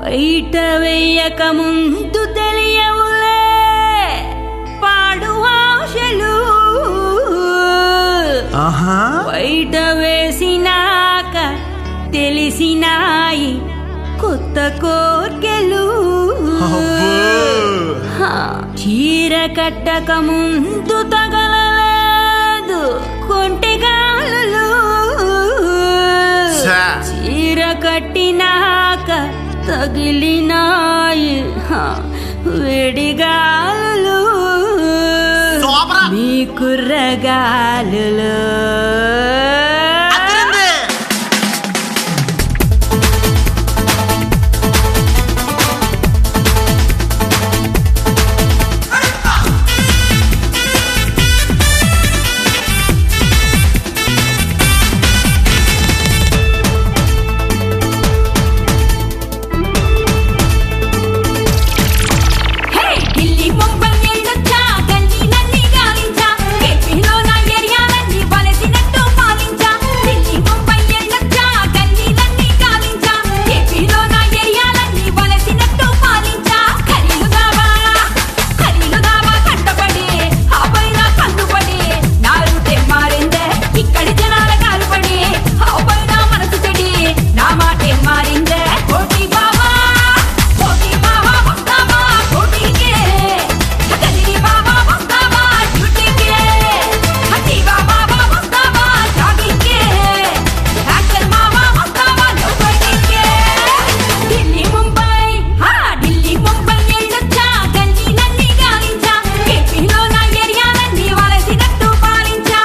బయట వెయ్యక ముందు తెలియవులే పాడు ఆశలు ఆహా బయట వేసినాక తెలిసినాయి కొత్త కోర్కెలు అబ్బో. హా, చీర కట్టక ముందు తగలలేదు కొంటెగాలు ఛా. చీర కట్టినాక తగిలినాయి హా, వేడిగాలు సూపరా. మీ కుర్రగాలు అదిరింది. హే ఢిల్లీ ముంబై ఎళ్ళొచ్చా గల్లీలన్నీ గాలించా ఏపీలో నా ఏరియాలన్నీ వలసినట్టు పాలించా ఢిల్లీ ముంబై ఎళ్ళొచ్చా గల్లీలన్నీ గాలించా ఏపీలో నా ఏరియాలన్నీ వలసినట్టు పాలించా ఖరీలు దావా ఖరీలు దావా కంటపడి ఆ పైన కన్నుపడి నా రూటే మారిందే ఇక్కడి జనాల కాలుపడి ఆ పైన మనసు చెడి నా మాటే మారిందే కోటి బావా కోటి బావా వస్తావా కోటికే కదిరి బావా వస్తావా డ్యూటీకే హటీవా బావా వస్తావా జాగింగ్కే యాక్టర్ మావా వస్తావా నోబడికే ఢిల్లీ ముంబై హా ఢిల్లీ ముంబై ఎళ్ళొచ్చా గల్లీలన్నీ గాలించా ఏపీలో నా ఏరియాలన్నీ వలసినట్టు పాలించా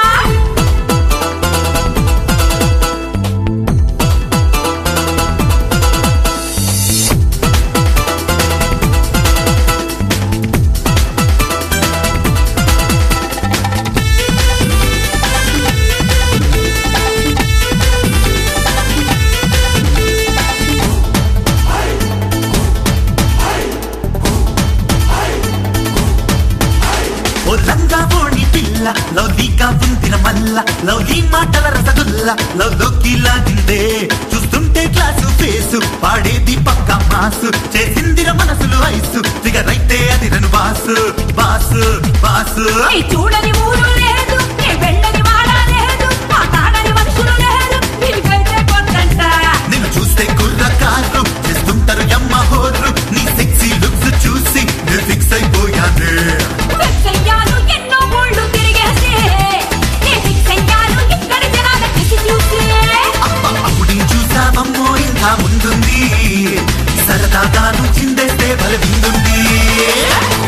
ఓ లంగా ఓణి పిల్ల లౌలీగా ఉందిన మల్ల లౌలీ మాటల రసగుల్ల లవ్ లోకి లాగిందే చూస్తుంటే క్లాసు ఫేసు పాడేది పక్క మాసు చేసిందిర మనసులు ఐసు దిగరైతే అది రను బాసు బాసు బాసు ఏ చూడని ఊరు లేదు ఏ వెళ్ళని వాడ లేదు మాట్లాడని మనుషులు లేరు వీరికైతే కొత్తంట నిన్ను చూస్తే కుర్ర కారు చేస్తుంటారు యమ్మ హోర్రు నీ సెక్సీ లుక్స్ చూసి నేను ఫిక్స్ అయిపోయానే వెచ్చయ్యాలు ఎన్నో ఊళ్ళు తిరిగేసి ఏ దిక్కయ్యాలు ఇక్కడ జనాల కసి చూసి అబ్బ అప్పుడు చూసావమ్మో ఇంకా ముందుంది సరదాగాను చిందేస్తే బలవిందుంది